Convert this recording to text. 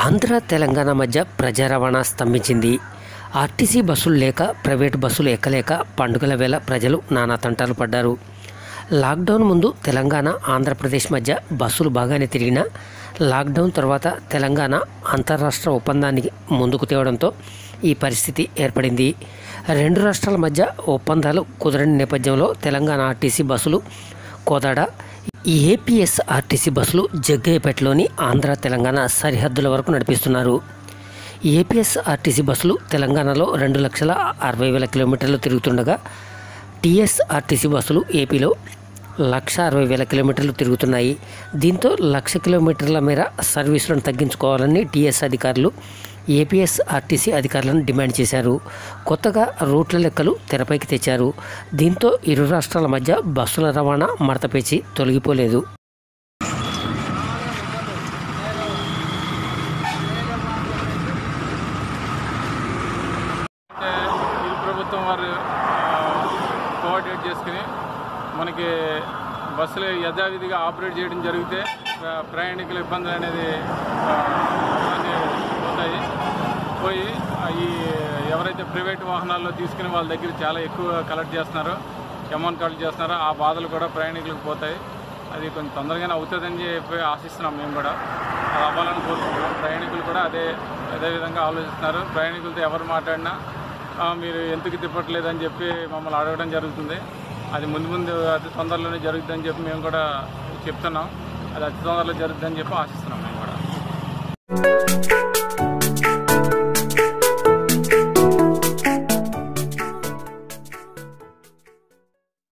ఆంధ్ర తెలంగాణ మధ్య ప్రజా రవాణా స్తంభించింది ఆర్టీసీ బస్సులు లేక ప్రైవేటు బస్సులు ఎక్కలేక పండుగల వేళ ప్రజలు నానా తంటాలు పడ్డారు లాక్డౌన్ ముందు తెలంగాణ ఆంధ్రప్రదేశ్ మధ్య బస్సులు బాగానే తిరిగినా లాక్డౌన్ తర్వాత తెలంగాణ అంతర్రాష్ట్ర ఒప్పందానికి ముందుకు తేవడంతో ఈ పరిస్థితి ఏర్పడింది రెండు రాష్ట్రాల మధ్య ఒప్పందాలు కుదరని నేపథ్యంలో తెలంగాణ ఆర్టీసీ బస్సులు కోదాడ ఏపీఎస్ ఆర్టీసీ బస్సులు జగ్గయ్యపేటలోని ఆంధ్ర తెలంగాణ సరిహద్దుల వరకు నడిపిస్తున్నారు ఏపీఎస్ ఆర్టీసీ బస్సులు తెలంగాణలో రెండు లక్షల అరవై వేల కిలోమీటర్లు తిరుగుతుండగా టీఎస్ ఆర్టీసీ బస్సులు ఏపీలో లక్ష అరవై వేల కిలోమీటర్లు తిరుగుతున్నాయి దీంతో లక్ష కిలోమీటర్ల మేర సర్వీసులను తగ్గించుకోవాలని టీఎస్ అధికారులు ఏపీఎస్ ఆర్టీసీ అధికారులను డిమాండ్ చేశారు కొత్తగా రూట్ల లెక్కలు తెరపైకి తెచ్చారు దీంతో ఇరు రాష్ట్రాల మధ్య బస్సుల రవాణా మడతపేచి తొలగిపోలేదు అంటే ఈ ప్రభుత్వం వారు కోఆర్డినేట్ చేసుకుని మనకి బస్సులు యథావిధిగా ఆపరేట్ చేయడం జరిగితే ప్ర- ప్రయాణికుల ఇబ్బందులు అనేది ఆ, అన్నీ పోతాయి పోయి ఆ, ఈ ఎవరైతే ప్రైవేట్ వాహనాల్లో తీసుకుని వాళ్ళ దగ్గర చాలా ఎక్కువ కలెక్ట్ చేస్తున్నారో అమౌంట్ కలెక్ట్ చేస్తున్నారో ఆ బాధలు కూడా ప్రయాణికులకు పోతాయి అది కొంచెం తొందరగానే అవుతుందని చెప్పి ఆశిస్తున్నాం మేము కూడా అది అవ్వాలని కోరుకుంటున్నాం ప్రయాణికులు కూడా అదే అదే విధంగా ఆలోచిస్తున్నారు ప్రయాణికులతో ఎవరు మాట్లాడినా "ఆ, మీరు ఎందుకు తిప్పట్లేదని చెప్పి మమ్మల్ని అడగడం జరుగుతుంది అది ముందు ముందు అతి తొందరలోనే జరుగుతుందని చెప్పి మేము కూడా చెప్తున్నాం అది అతి తొందరలో జరుగుతుందని చెప్పి ఆశిస్తున్నాం